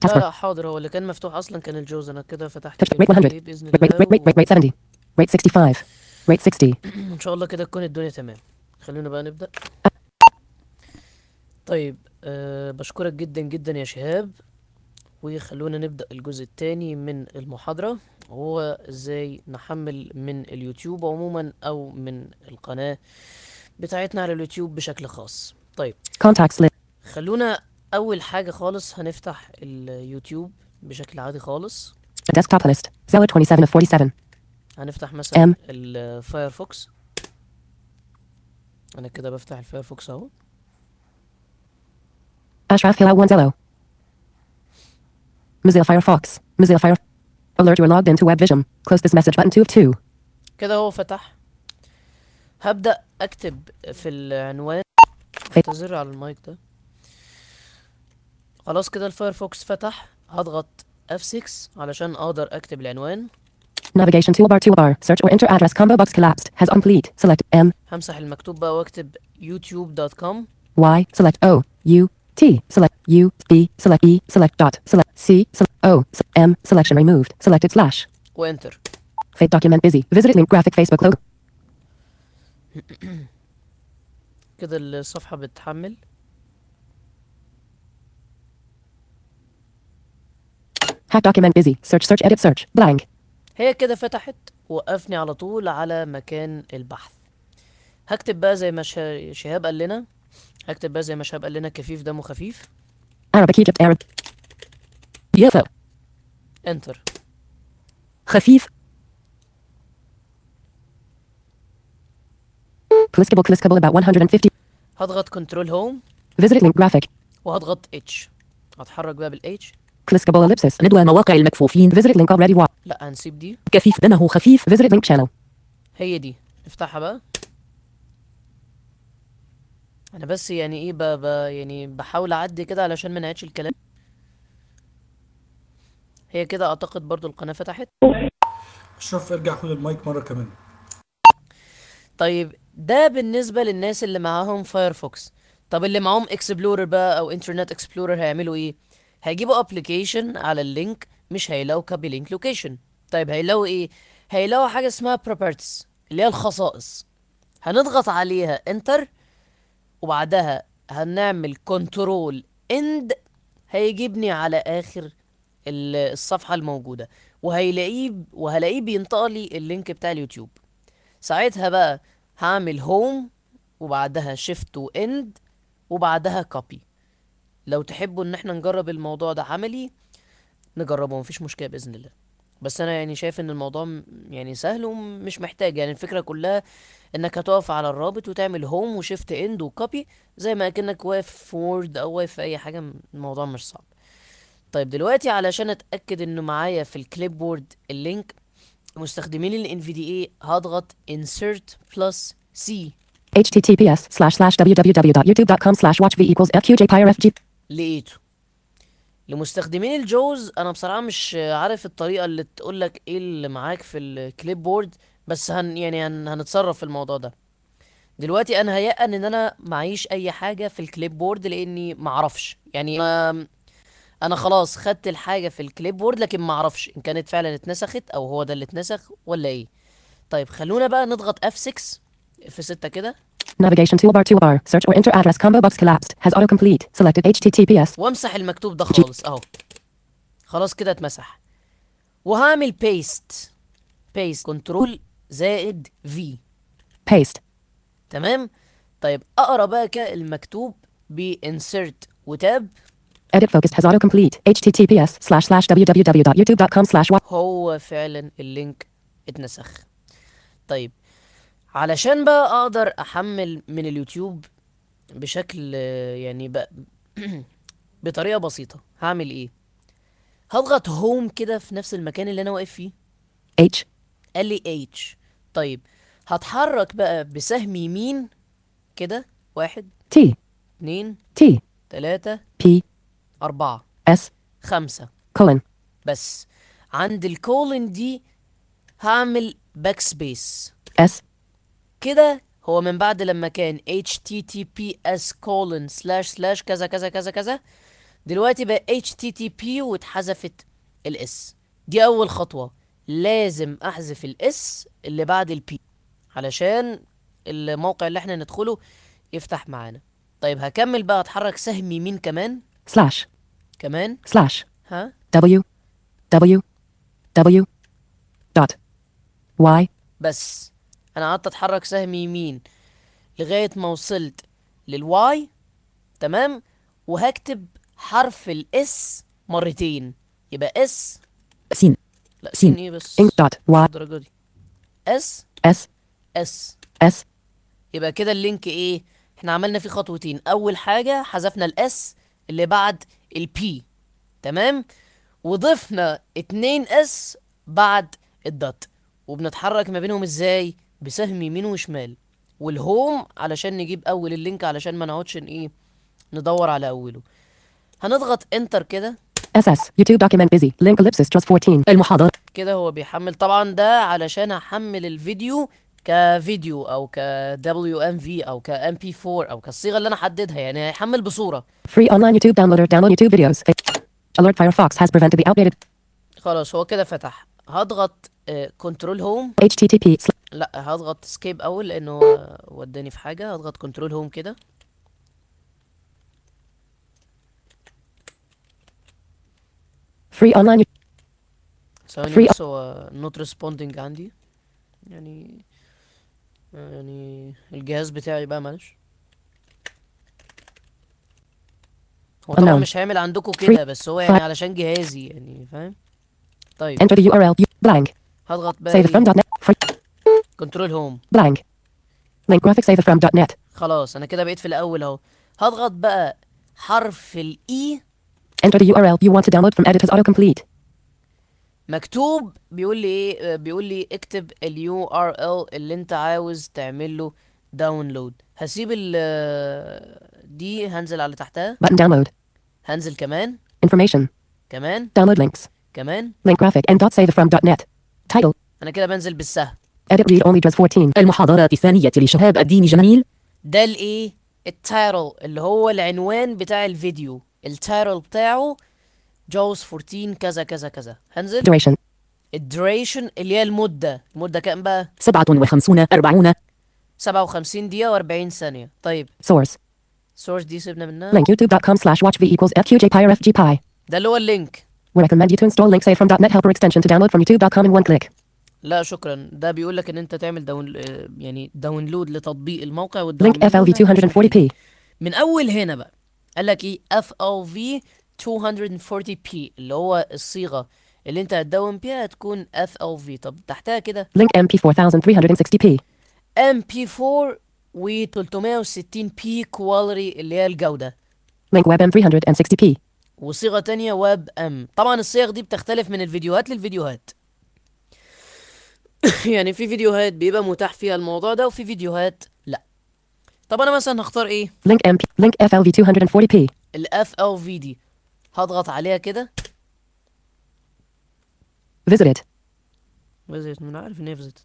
لا Taskbar. لا حاضر هو اللي كان مفتوح اصلا كان الجوز انا كده فتحت Touch. الجيم Rate 100. عليه باذن Rate, rate, rate, rate, الله rate 70. Rate 65. Rate 60. ان شاء الله كده تكون الدنيا تمام خلونا بقى نبدأ طيب أه بشكرك جدا جدا يا شهاب وخلونا نبدأ الجزء الثاني من المحاضرة وهو ازاي نحمل من اليوتيوب عموما او من القناة بتاعتنا على اليوتيوب بشكل خاص طيب Contacts list. خلونا اول حاجة خالص هنفتح اليوتيوب بشكل عادي خالص Desktop list. Zeller 27 of 47. هنفتح مثلا M. الفايرفوكس انا كده بفتح الفايرفوكس اهو Ashraf Hill 1 Zello. Mozilla Firefox. Mozilla Fire. Alert you are logged into WebVision. Close this message button 2 of 2. كده هو فتح هبدأ اكتب في العنوان في- اعتذر على المايك ده خلاص كده الفايرفوكس فتح هضغط F6 علشان اقدر اكتب العنوان Navigation toolbar toolbar. Search or enter address combo box collapsed. Has on complete. Select M. همسح المكتوب بقى واكتب youtube.com Y. Select O. U. T. Select U. B. Select E. Select dot. Select C. Select O. Se- M. Selection removed. Selected slash. وانتر Fake document busy. Visited link graphic Facebook logo. كده الصفحة بتحمل Hack document busy. Search search edit search. Blank. هي كده فتحت وقفني على طول على مكان البحث هكتب بقى زي ما شه- شهاب قال لنا هكتب بقى زي ما شهاب قال لنا كفيف دمه خفيف Arabic Egypt Arab. يافا انتر خفيف clickable clickable about 150 هضغط كنترول هوم visited link graphic وهضغط اتش هتحرك بقى بالاتش clickable ellipsis ندوة مواقع المكفوفين visited link already watch لا هنسيب دي كفيف دمه خفيف visited link channel هي دي نفتحها بقى انا بس يعني ايه ب... ب... يعني بحاول اعدي كده علشان ما نعيدش الكلام هي كده اعتقد برضو القناة فتحت اشرف ارجع خد المايك مره كمان طيب ده بالنسبة للناس اللي معاهم فايرفوكس طب اللي معاهم اكسبلورر بقى او انترنت اكسبلورر هيعملوا ايه هيجيبوا ابلكيشن على اللينك مش هيلاقوا كوبي لينك لوكيشن طيب هيلاقوا ايه هيلاقوا حاجة اسمها properties اللي هي الخصائص هنضغط عليها انتر وبعدها هنعمل كنترول اند هيجيبني على اخر ال- الصفحة الموجودة وهيلاقيه وهلاقيه بينطق لي اللينك بتاع اليوتيوب ساعتها بقى هعمل هوم وبعدها شيفت واند وبعدها كوبي لو تحبوا ان احنا نجرب الموضوع ده عملي نجربه مفيش مشكلة بإذن الله بس انا يعني شايف ان الموضوع م- يعني سهل ومش محتاج يعني الفكرة كلها انك هتقف على الرابط وتعمل هوم وشيفت اند وكوبي زي ما اكنك واقف في وورد او واقف في اي حاجة م- الموضوع مش صعب طيب دلوقتي علشان اتاكد انه معايا في الكليب بورد اللينك مستخدمين ال NVDA هضغط insert plus C https slash slash www.youtube.com slash watch v equals fqjpyrfg لقيته لمستخدمين الجوز انا بصراحة مش عارف الطريقة اللي تقولك ايه اللي معاك في الكليب بورد بس هن يعني هن هنتصرف في الموضوع ده دلوقتي انا هيأن ان انا معيش اي حاجة في الكليب بورد لاني معرفش يعني انا انا خلاص خدت الحاجة في الكليب بورد لكن معرفش ان كانت فعلا اتنسخت او هو ده اللي اتنسخ ولا ايه طيب خلونا بقى نضغط F6 F6 كده navigation toolbar toolbar search or enter address combo box collapsed has autocomplete selected https وامسح المكتوب ده خالص اهو خلاص كده اتمسح وهعمل بيست بيست كنترول زائد في paste تمام طيب اقرا بقى كده المكتوب بانسرت وتاب edit focused has autocomplete https slash slash www.youtube.com slash watch هو فعلا اللينك اتنسخ طيب علشان بقى اقدر احمل من اليوتيوب بشكل آه، يعني بقى بطريقة بسيطة هعمل ايه هضغط هوم كده في نفس المكان اللي انا واقف فيه h قال لي H طيب هتحرك بقى بسهم يمين كده واحد t اتنين t تلاتة p أربعة s خمسة colon بس عند الكولن دي هعمل باك سبيس s كده هو من بعد لما كان https colon slash slash كذا كذا كذا كذا دلوقتي بقى HTTP واتحذفت الاس دي اول خطوة لازم احذف الاس اللي بعد البي علشان الموقع اللي احنا ندخله يفتح معانا طيب هكمل بقى اتحرك سهم يمين كمان slash كمان slash ها W W W dot Y بس انا قعدت اتحرك سهم يمين لغاية ما وصلت للواي تمام وهكتب حرف الاس مرتين يبقى اس سين لا سين. سين ايه بس ink dot Y الدرجة دي اس S اس S يبقى كده اللينك ايه احنا عملنا فيه خطوتين اول حاجة حذفنا الاس اللي بعد البي تمام وضفنا اتنين اس بعد الدوت وبنتحرك ما بينهم ازاي بسهم يمين وشمال والهوم علشان نجيب اول اللينك علشان ما نقعدش ن- ايه ندور على اوله هنضغط انتر كده SS YouTube document busy link ellipsis just 14 المحاضرة كده هو بيحمل طبعا ده علشان هحمل الفيديو كفيديو او ك WMV او ك MP4 او كالصيغه اللي انا حددها يعني هيحمل بصوره free online YouTube downloader download YouTube videos alert Firefox has prevented the outdated خلاص هو كده فتح هضغط كنترول هوم HTTP sl- لا هضغط سكيب اول لانه هو وداني في حاجه هضغط كنترول هوم كده free online ثواني Free- بس هو نوت ريسبوندينج عندي يعني يعني الجهاز بتاعي بقى معلش هو طبعا Unknown. مش هيعمل عندكم Free- كده بس هو يعني Fi- علشان جهازي يعني فاهم طيب enter the URL u- blank هضغط save بقى it from .net free كنترول هوم blank link graphic save it from .net خلاص انا كده بقيت في الاول اهو هضغط بقى حرف الاي enter the URL you want to download from editors autocomplete مكتوب بيقول لي ايه آه، بيقول لي اكتب اليو ار ال اللي انت عاوز تعمل له داونلود هسيب ال آه، دي هنزل على تحتها button download هنزل كمان information كمان download links كمان link graphic and dot save it from .net title انا كده بنزل بالسهم edit read only just 14 المحاضرة الثانية لشهاب الدين جميل ده الايه التايتل اللي هو العنوان بتاع الفيديو التايتل بتاعه جوز 14 كذا كذا كذا هنزل duration الدريشن اللي هي المدة المدة كام بقى 57 40 57 دقيقة و40 ثانية طيب source سورس دي سيبنا منها link youtube.com slash watch v equals fqjpyrfgpi ده اللي هو اللينك we recommend you to install link save from .net helper extension to download from youtube.com in one click لا شكرا ده بيقول لك ان انت تعمل داون آه، يعني داونلود لتطبيق الموقع link والداونلود flv 240p من اول هنا بقى قال لك ايه FLV 240p اللي هو الصيغه اللي انت هتدون بيها هتكون FLV طب تحتها كده link mp 4360p MP4 و 360p quality اللي هي الجوده link web m 360p وصيغه تانية ويب ام طبعا الصيغ دي بتختلف من الفيديوهات للفيديوهات يعني في فيديوهات بيبقى متاح فيها الموضوع ده وفي فيديوهات لا طب انا مثلا هختار ايه link mp link flv 240p الاف ال في دي هضغط عليها كده visit it فيزيت انا عارف ان هي فيزيت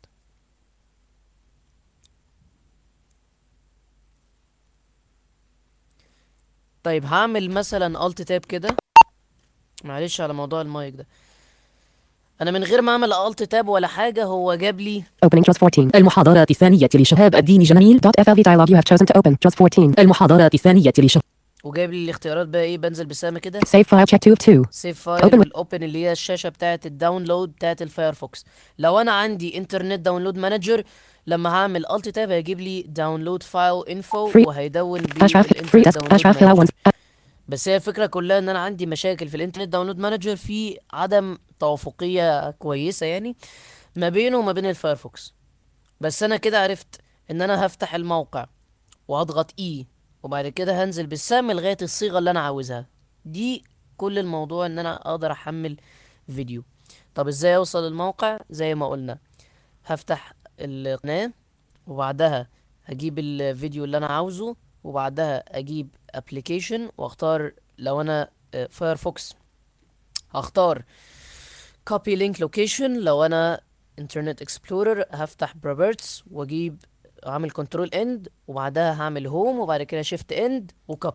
طيب هعمل مثلا الت تاب كده معلش على موضوع المايك ده انا من غير ما اعمل الت تاب ولا حاجه هو جاب لي opening just 14 المحاضرة الثانية لشهاب الدين جميل dot flv dialog you have chosen to open just 14 المحاضرة الثانية لشهاب وجايب لي الاختيارات بقى ايه بنزل بسهم كده save file check 2 of 2 سيف Open فايل with- والاوبن اللي هي الشاشه بتاعه الداونلود بتاعه الفايرفوكس لو انا عندي انترنت داونلود مانجر لما هعمل الت تاب هيجيب لي داونلود فايل انفو Free- وهيدون بيه hash graph free الانترنت desk hash graph داونلود allow مانجر one بس هي الفكره كلها ان انا عندي مشاكل في الانترنت داونلود مانجر في عدم توافقيه كويسه يعني ما بينه وما بين الفايرفوكس بس انا كده عرفت ان انا هفتح الموقع وهضغط اي وبعد كده هنزل بالسهم لغايه الصيغه اللي انا عاوزها دي كل الموضوع ان انا اقدر احمل فيديو طب ازاي اوصل الموقع زي ما قلنا هفتح القناه وبعدها هجيب الفيديو اللي انا عاوزه وبعدها اجيب ابلكيشن واختار لو انا آه، فايرفوكس هختار copy link location لو انا انترنت اكسبلورر هفتح بروبرتس واجيب اعمل كنترول اند وبعدها هعمل هوم وبعد كده شيفت اند وكوبي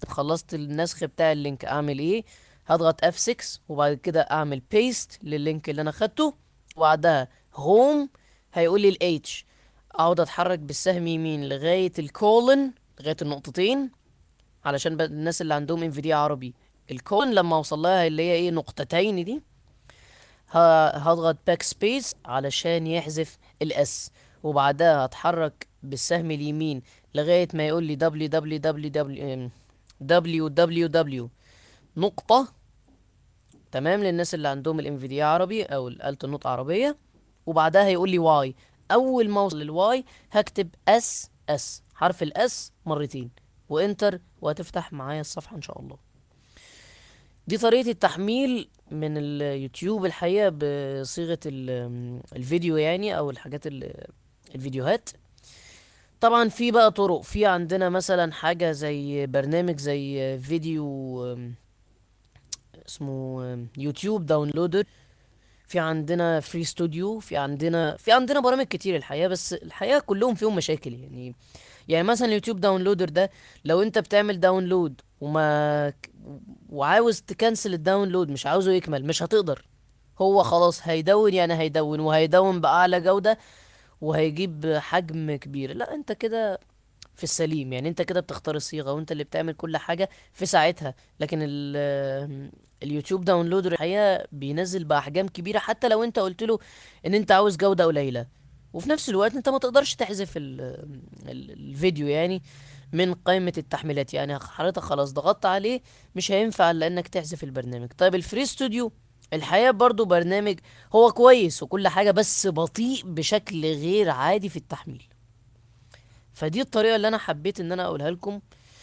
خلصت النسخ بتاع اللينك اعمل ايه هضغط F6 وبعد كده اعمل paste لللينك اللي انا خدته وبعدها home هيقول لي ال H اقعد اتحرك بالسهم يمين لغاية الكولن لغاية النقطتين علشان بقى الناس اللي عندهم انفيديا عربي الكولن لما اوصل لها اللي هي ايه نقطتين دي ه- هضغط باك سبيس علشان يحذف الاس وبعدها هتحرك بالسهم اليمين لغاية ما يقول لي www www نقطة تمام للناس اللي عندهم الانفيديا عربي او الآلة النطق عربية وبعدها هيقول لي واي اول ما اوصل للواي هكتب اس اس حرف الاس مرتين وانتر وهتفتح معايا الصفحة ان شاء الله دي طريقة التحميل من اليوتيوب الحقيقة بصيغة ال- الفيديو يعني او الحاجات ال- الفيديوهات طبعا في بقى طرق في عندنا مثلا حاجة زي برنامج زي فيديو أم، اسمه أم، يوتيوب داونلودر في عندنا فري ستوديو في عندنا في عندنا برامج كتير الحقيقة بس الحقيقة كلهم فيهم مشاكل يعني يعني مثلا يوتيوب داونلودر ده لو انت بتعمل داونلود وما ك- وعاوز تكنسل الداونلود مش عاوزه يكمل مش هتقدر هو خلاص هيدون يعني هيدون وهيدون بأعلى جودة وهيجيب حجم كبير لا انت كده في السليم يعني انت كده بتختار الصيغة وانت اللي بتعمل كل حاجة في ساعتها لكن ال اليوتيوب داونلودر الحقيقة بينزل بأحجام كبيرة حتى لو انت قلت له ان انت عاوز جودة قليلة وفي نفس الوقت انت ما تقدرش تحذف ال ال الفيديو يعني من قائمة التحميلات يعني حضرتك خلاص ضغطت عليه مش هينفع الا انك تحذف البرنامج طيب الفري ستوديو الحقيقة برضو برنامج هو كويس وكل حاجة بس بطيء بشكل غير عادي في التحميل فدي الطريقة اللي انا حبيت ان انا اقولها لكم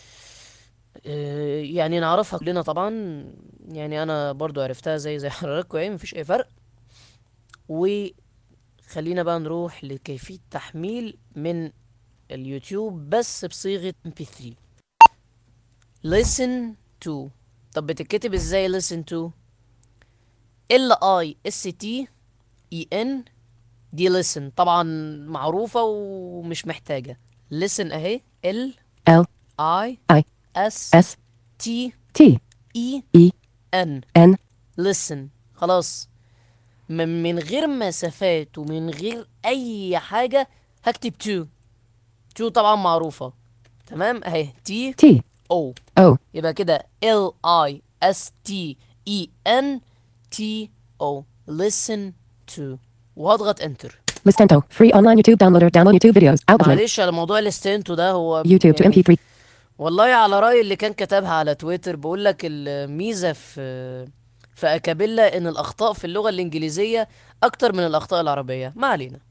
آه، يعني نعرفها كلنا طبعا يعني انا برضو عرفتها زي زي حضراتكم يعني مفيش اي فرق وخلينا بقى نروح لكيفية تحميل من اليوتيوب بس بصيغة mp3 listen to طب بتتكتب ازاي listen to ال I S T E N دي listen طبعا معروفة ومش محتاجة listen اهي ال L I I S S T T E E N N listen خلاص من, من غير مسافات ومن غير اي حاجة هكتب تو تو طبعا معروفة تمام اهي تي T او O يبقى كده L I S T E N T O listen to وهضغط انتر Listento. Free online YouTube downloader. Download YouTube videos. Outlet. معلش على موضوع الاستنتو ده هو YouTube to يعني MP3. والله على رأي اللي كان كتبها على تويتر بقول لك الميزة في في أكابيلا إن الأخطاء في اللغة الإنجليزية أكتر من الأخطاء العربية ما علينا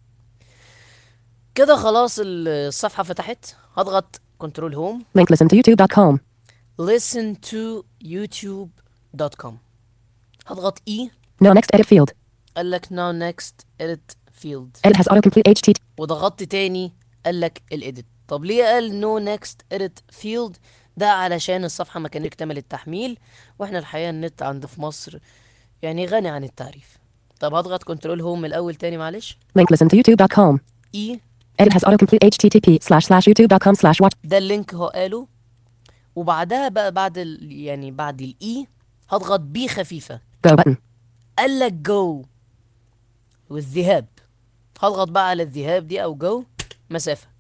كده خلاص الصفحة فتحت هضغط كنترول هوم Link listen to YouTube.com. listen to youtube.com هضغط E No next edit field. قال لك now next edit field Edit has autocomplete HTTP. وضغطت تاني قال لك الإيديت طب ليه قال نو نيكست إيديت فيلد ده علشان الصفحة ما كانتش تكتمل التحميل واحنا الحقيقة النت عند في مصر يعني غني عن التعريف طب هضغط كنترول هوم من الأول تاني معلش Link listen to YouTube.com. إي Edit has autocomplete HTTP slash slash YouTube.com slash watch. ده اللينك هو قاله وبعدها بقى بعد ال... يعني بعد الإي هضغط بي خفيفة Go button. قال لك جو والذهاب هضغط بقى على الذهاب دي او جو مسافة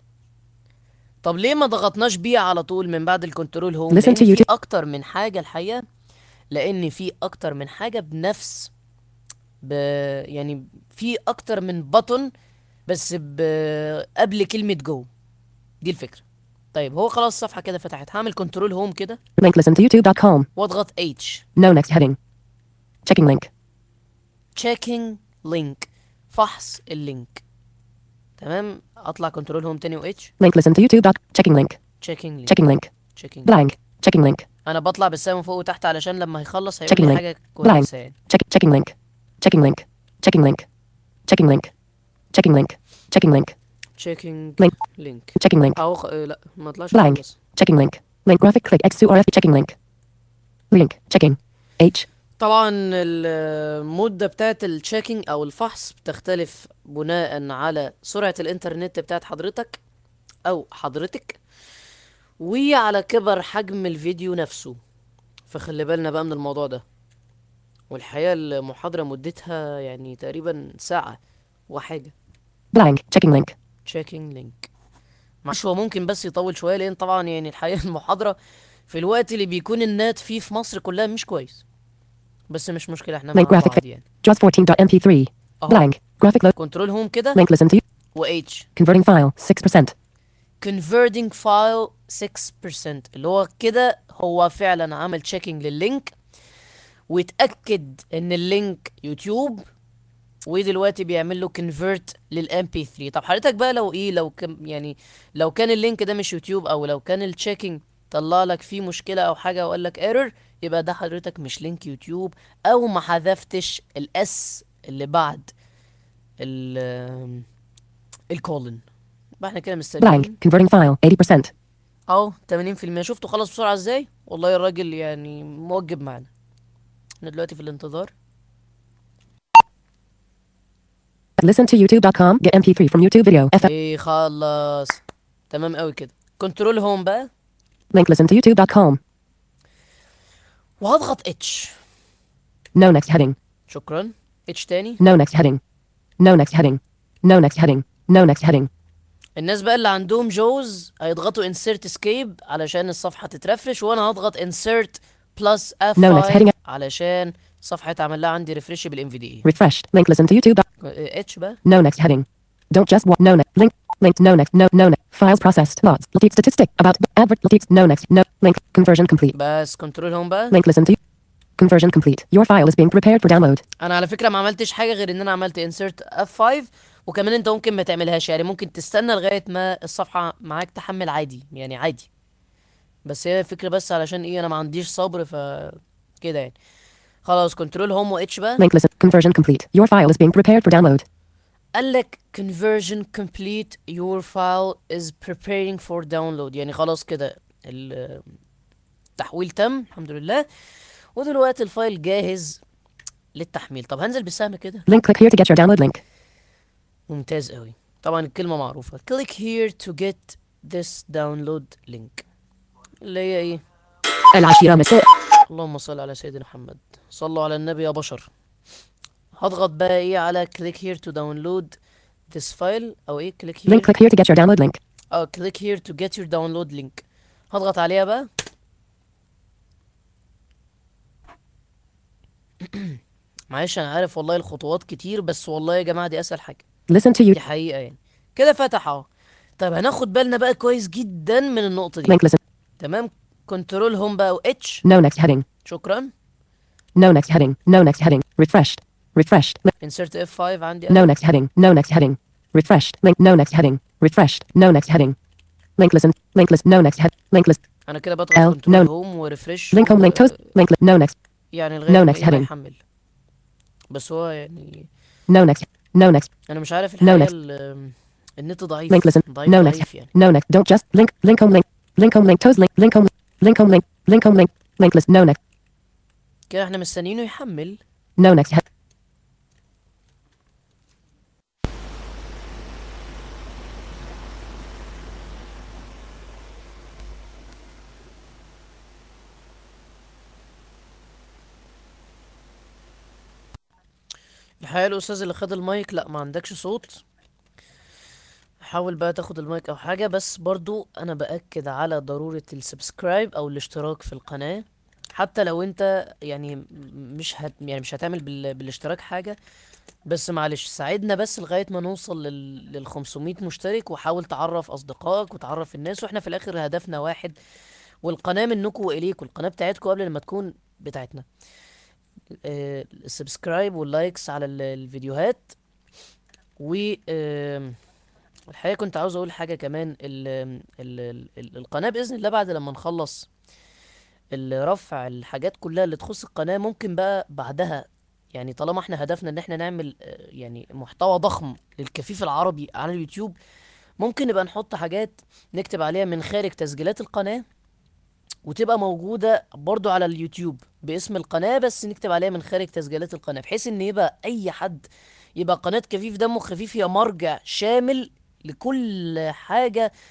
طب ليه ما ضغطناش بيه على طول من بعد الكنترول هوم Listen لان to في YouTube. اكتر من حاجة الحقيقة لان في اكتر من حاجة بنفس ب... يعني في اكتر من بطن بس ب... قبل كلمة جو دي الفكرة طيب هو خلاص الصفحة كده فتحت هعمل كنترول هوم كده Link listen to YouTube.com. واضغط H No next heading. Checking link. checking link فحص اللينك تمام اطلع كنترول هوم تاني و H Link listen to YouTube. Checking link. checking link Checking link. checking Blank. Checking link. انا بطلع بالسهم فوق وتحت علشان لما هيخلص Checking هيقول لي link. حاجه Blank. كويسه يعني Check checking link. Checking link. Checking link. Checking link. Checking link. Checking link. checking Link. link Checking link. او خ... آه، لا ما طلعش Blank. خالص. Checking link. Link graphic click X to RF checking link. Link. Checking. H. طبعا المده بتاعت التشيكينج او الفحص بتختلف بناء على سرعه الانترنت بتاعت حضرتك او حضرتك وعلى كبر حجم الفيديو نفسه فخلي بالنا بقى من الموضوع ده والحقيقة المحاضرة مدتها يعني تقريبا ساعة وحاجة Blank. Checking link. تشيكينج لينك معلش هو ممكن بس يطول شوية لأن طبعا يعني الحقيقة المحاضرة في الوقت اللي بيكون النت فيه في مصر كلها مش كويس بس مش مشكلة احنا مع Link graphic. بعض يعني JAWS 14.mp3. أهو. Blank. Graphic load. كنترول هوم كده Link listen to. و H Converting file. 6%. converting file 6% اللي هو كده هو فعلا عمل تشيكينج لللينك واتأكد ان اللينك يوتيوب ودلوقتي بيعمل له convert للام بي 3 طب حضرتك بقى لو ايه لو كم يعني لو كان اللينك ده مش يوتيوب او لو كان التشيكينج طلع لك فيه مشكلة او حاجة وقال لك ايرور يبقى ده حضرتك مش لينك يوتيوب او ما حذفتش الاس اللي بعد ال الكولن يبقى احنا كده مستنيين Blank. Converting file. 80%. اهو 80% شفتوا خلص بسرعة ازاي والله الراجل يعني موجب معانا احنا دلوقتي في الانتظار Listen to youtube.com. Get MP3 from YouTube video. F. ايه خلص تمام قوي كده كنترول هوم بقى Link listen to youtube.com. وهضغط اتش No next heading. شكرا اتش تاني No next heading. No next heading. No next heading. No next heading. الناس بقى اللي عندهم جوز هيضغطوا insert escape علشان الصفحة تترفرش وانا هضغط insert plus F5 No, next heading. علشان الصفحة يتعمل لها عندي ريفرش بالام في دي Refreshed. Link listen to YouTube. اتش بقى No next heading. Don't just wa- no next link linked no next no no next files processed lots Latif statistic about advert Latif no next no link conversion complete بس كنترول هوم بقى link listen to conversion complete your file is being prepared for download انا على فكره ما عملتش حاجه غير ان انا عملت insert F5 وكمان انت ممكن ما تعملهاش يعني ممكن تستنى لغايه ما الصفحه معاك تحمل عادي يعني عادي بس هي الفكره بس علشان ايه انا ما عنديش صبر ف كده يعني خلاص كنترول هوم واتش بقى link listen conversion complete your file is being prepared for download قال لك conversion complete your file is preparing for download يعني خلاص كده ال- التحويل تم الحمد لله ودلوقتي الفايل جاهز للتحميل طب هنزل بالسهم كده link click here to get your download link ممتاز قوي طبعا الكلمة معروفة click here to get this download link اللي هي ايه العاشرة مساء اللهم صل على سيدنا محمد صلوا على النبي يا بشر هضغط بقى ايه على click here to download this file او ايه click here link click here to get your download link اه click here to get your download link هضغط عليها بقى معلش انا عارف والله الخطوات كتير بس والله يا جماعة دي اسهل حاجة listen to you دي حقيقة يعني كده فتح اهو طيب هناخد بالنا بقى كويس جدا من النقطة دي link listen تمام كنترول هوم بقى و اتش no next heading شكرا no next heading no next heading refreshed refreshed Li- insert F5 عندي no next heading no next heading refreshed link no next heading refreshed no next heading link listen link list no next head link list انا كده بضغط L, كنترول no. هوم وريفرش link home link toast link li- no next يعني No لغاية ما next إيه ما heading. يحمل بس هو يعني no next no next انا مش عارف الحقيقة next. ال- النت ضعيف link listen ضعيف no next ضعيف يعني no next don't just link link home link link home link toast link link home link home link link home link link list no next كده احنا مستنيينه يحمل no next head الحقيقة الأستاذ اللي خد المايك لأ ما عندكش صوت حاول بقى تاخد المايك أو حاجة بس برضو أنا بأكد على ضرورة السبسكرايب أو الاشتراك في القناة حتى لو أنت يعني م- مش هت يعني مش هتعمل بال... بالاشتراك حاجة بس معلش ساعدنا بس لغاية ما نوصل لل... لل 500 مشترك وحاول تعرف أصدقائك وتعرف الناس وإحنا في الآخر هدفنا واحد والقناة منكم وإليكم القناة بتاعتكم قبل ما تكون بتاعتنا آه، السبسكرايب واللايكس على ال- الفيديوهات و آم، الحقيقة كنت عاوز اقول حاجة كمان ال ال ال القناة بإذن الله بعد لما نخلص الرفع الحاجات كلها اللي تخص القناة ممكن بقى بعدها يعني طالما احنا هدفنا ان احنا نعمل آه، يعني محتوى ضخم للكفيف العربي على اليوتيوب ممكن نبقى نحط حاجات نكتب عليها من خارج تسجيلات القناة وتبقى موجودة برضو على اليوتيوب باسم القناة بس نكتب عليها من خارج تسجيلات القناة بحيث ان يبقى اي حد يبقى قناة كفيف دمه خفيف هي مرجع شامل لكل حاجة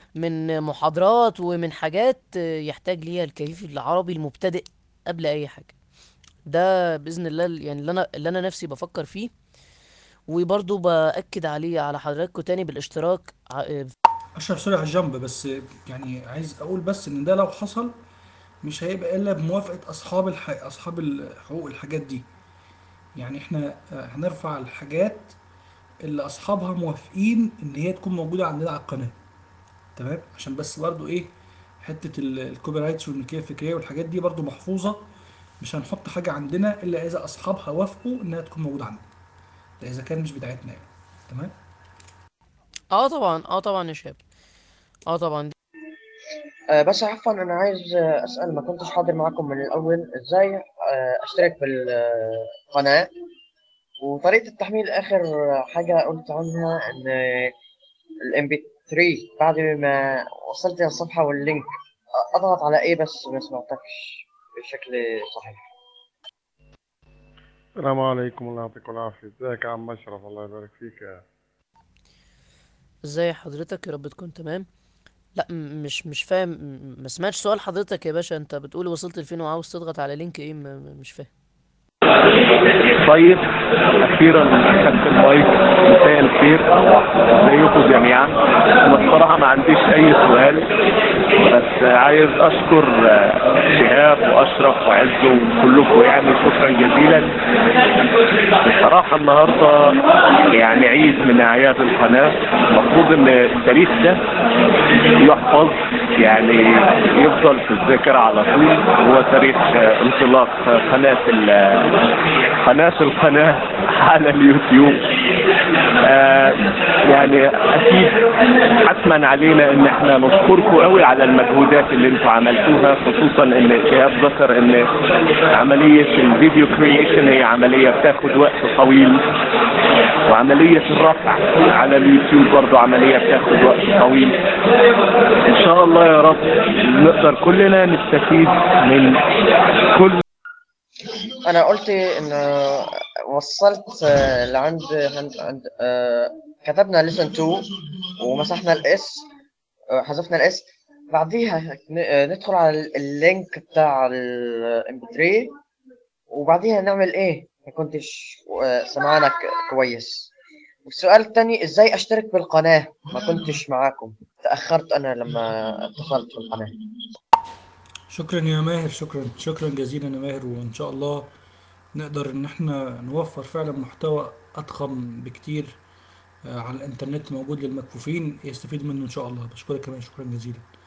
من محاضرات ومن حاجات آه، يحتاج ليها الكيف العربي المبتدئ قبل اي حاجة ده بإذن الله ال- يعني اللي انا اللي انا نفسي بفكر فيه وبرضه بأكد عليه على حضراتكم تاني بالاشتراك ع- آه، اشرف سوري على الجنب بس يعني عايز اقول بس ان ده لو حصل مش هيبقى الا بموافقة اصحاب الح... اصحاب الحقوق الحاجات دي يعني احنا آه، هنرفع الحاجات اللي اصحابها موافقين ان هي تكون موجودة عندنا على القناة تمام عشان بس برضو ايه حتة ال- الكوبي رايتس والملكية الفكرية والحاجات دي برضو محفوظة مش هنحط حاجة عندنا الا اذا اصحابها وافقوا انها تكون موجودة عندنا ده اذا كان مش بتاعتنا يعني تمام اه طبعا اه طبعا يا شباب اه طبعا آه، بس عفوا انا عايز آه، اسال ما كنتش حاضر معكم من الاول ازاي آه، اشترك بالقناه وطريقه التحميل اخر حاجه قلت عنها ان الام بي 3 بعد ما وصلت الصفحه واللينك آه، اضغط على ايه بس ما سمعتكش بشكل صحيح السلام عليكم الله يعطيكم العافية ازيك يا عم أشرف الله يبارك فيك يا ازاي حضرتك يا رب تكون تمام لا م- مش مش فاهم م- ما سمعتش سؤال حضرتك يا باشا انت بتقول وصلت لفين وعاوز تضغط على لينك ايه م- م- مش فاهم طيب اخيرا اخذت المايك مساء الخير ازيكم جميعا انا الصراحه ما عنديش اي سؤال بس عايز اشكر آه، شهاب واشرف وعزو وكلكم يعني شكرا جزيلا بصراحه النهارده يعني عيد من اعياد القناه المفروض ان التاريخ ده يحفظ يعني يفضل في الذاكره على طول هو تاريخ آه، انطلاق آه، قناه ال- قناه القناه على اليوتيوب آه يعني اكيد حتما علينا ان احنا نشكركم قوي على المجهودات اللي انتم عملتوها خصوصا ان شهاب ذكر ان عمليه الفيديو كرييشن هي عمليه بتاخد وقت طويل وعمليه الرفع على اليوتيوب برضو عمليه بتاخد وقت طويل ان شاء الله يا رب نقدر كلنا نستفيد من كل انا قلت ان وصلت آه، لعند عند, عند آه، كتبنا لسن 2 ومسحنا الاس آه، حذفنا الاس بعديها ن- آه، ندخل على ال- اللينك بتاع الام 3 وبعديها نعمل ايه ما كنتش آه، سمعانك كويس والسؤال الثاني ازاي اشترك بالقناة ما كنتش معاكم تأخرت انا لما اتصلت بالقناة شكرا يا ماهر شكرا شكرا جزيلا يا ماهر وان شاء الله نقدر ان احنا نوفر فعلا محتوى اضخم بكتير آه، على الانترنت موجود للمكفوفين يستفيدوا منه ان شاء الله بشكرك كمان شكرا جزيلا